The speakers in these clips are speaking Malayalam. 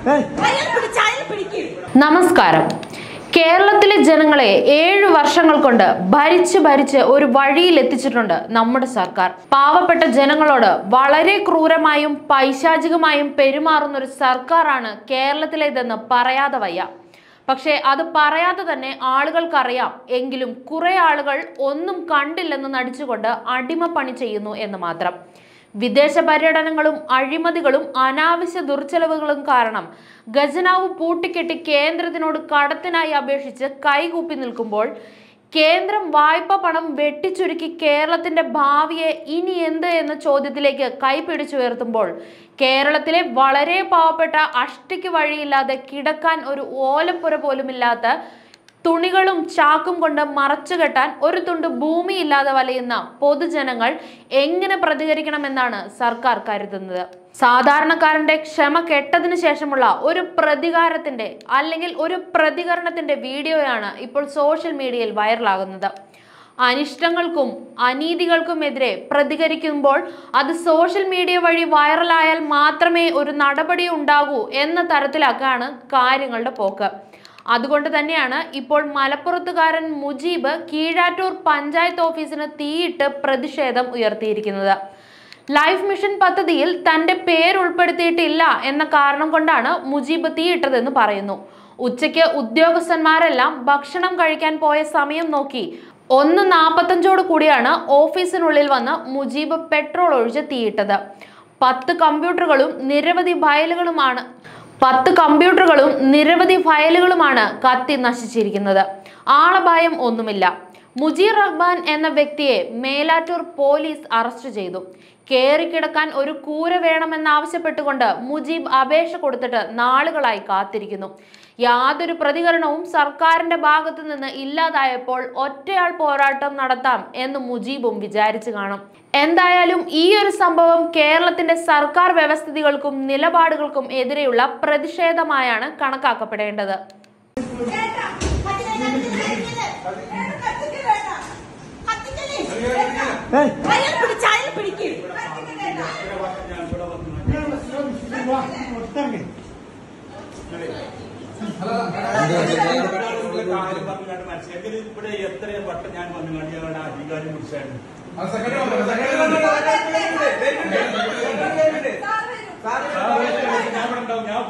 അയാൾ പിടിച്ച് അയാൾ പിടിക്കും നമസ്കാരം കേരളത്തിലെ ജനങ്ങളെ ഏഴു വർഷങ്ങൾ കൊണ്ട് ഭരിച്ച് ഭരിച്ച് ഒരു വഴിയിൽ എത്തിച്ചിട്ടുണ്ട് നമ്മുടെ സർക്കാർ പാവപ്പെട്ട ജനങ്ങളോട് വളരെ ക്രൂരമായും പൈശാചികമായും പെരുമാറുന്ന ഒരു സർക്കാരാണ് കേരളത്തിലേതെന്ന് പറയാതെ വയ്യ പക്ഷേ അത് പറയാതെ തന്നെ ആളുകൾക്കറിയാം എങ്കിലും കുറെ ആളുകൾ ഒന്നും കണ്ടില്ലെന്ന് നടിച്ചുകൊണ്ട് അടിമപ്പണി ചെയ്യുന്നു എന്ന് മാത്രം വിദേശ പര്യടനങ്ങളും അഴിമതികളും അനാവശ്യ ദുർച്ചെലവുകളും കാരണം ഖജനാവ് പൂട്ടിക്കെട്ടി കേന്ദ്രത്തിനോട് കടത്തിനായി അപേക്ഷിച്ച് കൈകൂപ്പി നിൽക്കുമ്പോൾ കേന്ദ്രം വായ്പ പണം വെട്ടിച്ചുരുക്കി കേരളത്തിന്റെ ഭാവിയെ ഇനി എന്ത് എന്ന ചോദ്യത്തിലേക്ക് കൈപിടിച്ചുയർത്തുമ്പോൾ കേരളത്തിലെ വളരെ പാവപ്പെട്ട അഷ്ടിക്ക് വഴിയില്ലാതെ കിടക്കാൻ ഒരു ഓലപ്പുര പോലുമില്ലാത്ത തുണികളും ചാക്കും കൊണ്ട് മറച്ചു കെട്ടാൻ ഒരു തുണ്ട് ഭൂമിയില്ലാതെ വലയുന്ന പൊതുജനങ്ങൾ എങ്ങനെ പ്രതികരിക്കണമെന്നാണ് സർക്കാർ കരുതുന്നത് സാധാരണക്കാരന്റെ ക്ഷമ കെട്ടതിനു ശേഷമുള്ള ഒരു പ്രതികാരത്തിന്റെ അല്ലെങ്കിൽ ഒരു പ്രതികരണത്തിന്റെ വീഡിയോയാണ് ഇപ്പോൾ സോഷ്യൽ മീഡിയയിൽ വൈറലാകുന്നത് അനിഷ്ടങ്ങൾക്കും അനീതികൾക്കുമെതിരെ പ്രതികരിക്കുമ്പോൾ അത് സോഷ്യൽ മീഡിയ വഴി വൈറലായാൽ മാത്രമേ ഒരു നടപടി ഉണ്ടാകൂ എന്ന തരത്തിലാക്കാണ് കാര്യങ്ങളുടെ പോക്ക് അതുകൊണ്ട് തന്നെയാണ് ഇപ്പോൾ മലപ്പുറത്തുകാരൻ മുജീബ് കീഴാറ്റൂർ പഞ്ചായത്ത് ഓഫീസിന് തീയിട്ട് പ്രതിഷേധം ഉയർത്തിയിരിക്കുന്നത് ലൈഫ് മിഷൻ പദ്ധതിയിൽ തന്റെ പേരുൾപ്പെടുത്തിയിട്ടില്ല എന്ന കാരണം കൊണ്ടാണ് മുജീബ് തീയിട്ടതെന്ന് പറയുന്നു ഉച്ചയ്ക്ക് ഉദ്യോഗസ്ഥന്മാരെല്ലാം ഭക്ഷണം കഴിക്കാൻ പോയ സമയം നോക്കി ഒന്ന് നാൽപ്പത്തഞ്ചോട് കൂടിയാണ് ഓഫീസിനുള്ളിൽ വന്ന് മുജീബ് പെട്രോൾ ഒഴിച്ച് തീയിട്ടത് പത്ത് കമ്പ്യൂട്ടറുകളും നിരവധി ഫയലുകളുമാണ് പത്ത് കമ്പ്യൂട്ടറുകളും നിരവധി ഫയലുകളുമാണ് കത്തി നശിച്ചിരിക്കുന്നത് ആളപായം ഒന്നുമില്ല മുജീർ റഹ്മാൻ എന്ന വ്യക്തിയെ മേലാറ്റൂർ പോലീസ് അറസ്റ്റ് ചെയ്തു കേറിക്കിടക്കാൻ ഒരു കൂര വേണമെന്നാവശ്യപ്പെട്ടുകൊണ്ട് മുജീബ് അപേക്ഷ കൊടുത്തിട്ട് നാളുകളായി കാത്തിരിക്കുന്നു യാതൊരു പ്രതികരണവും സർക്കാരിന്റെ ഭാഗത്തു നിന്ന് ഇല്ലാതായപ്പോൾ ഒറ്റയാൾ പോരാട്ടം നടത്താം എന്ന് മുജീബും വിചാരിച്ചു കാണും എന്തായാലും ഈ ഒരു സംഭവം കേരളത്തിന്റെ സർക്കാർ വ്യവസ്ഥിതികൾക്കും നിലപാടുകൾക്കും എതിരെയുള്ള പ്രതിഷേധമായാണ് കണക്കാക്കപ്പെടേണ്ടത് ചേട്ടാ, കത്തിക്കല്ലേ, കത്തിക്കല്ലേ. കത്തിക്ക് വേണ്ട. കത്തിക്കല്ലേ. ചേട്ടാ, അയാൾ പിടിച്ച് അയാൾ പിടിക്കും ഇവിടെ എത്രയും വട്ടം ഞാൻ വന്നു കണ്ടി അവരുടെ അധികാരം കുറിച്ചായിരുന്നു ഞാൻ ഇവിടെ ഉണ്ടാവും ഞാൻ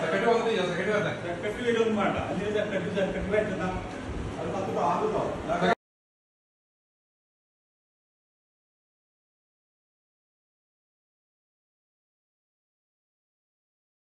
സെക്രട്ടറി വരുമൊന്നും വേണ്ട അല്ലെങ്കിൽ സെക്രട്ടറി സെക്രട്ടറി ആയിട്ട് അത് പത്ത് ആകുമോ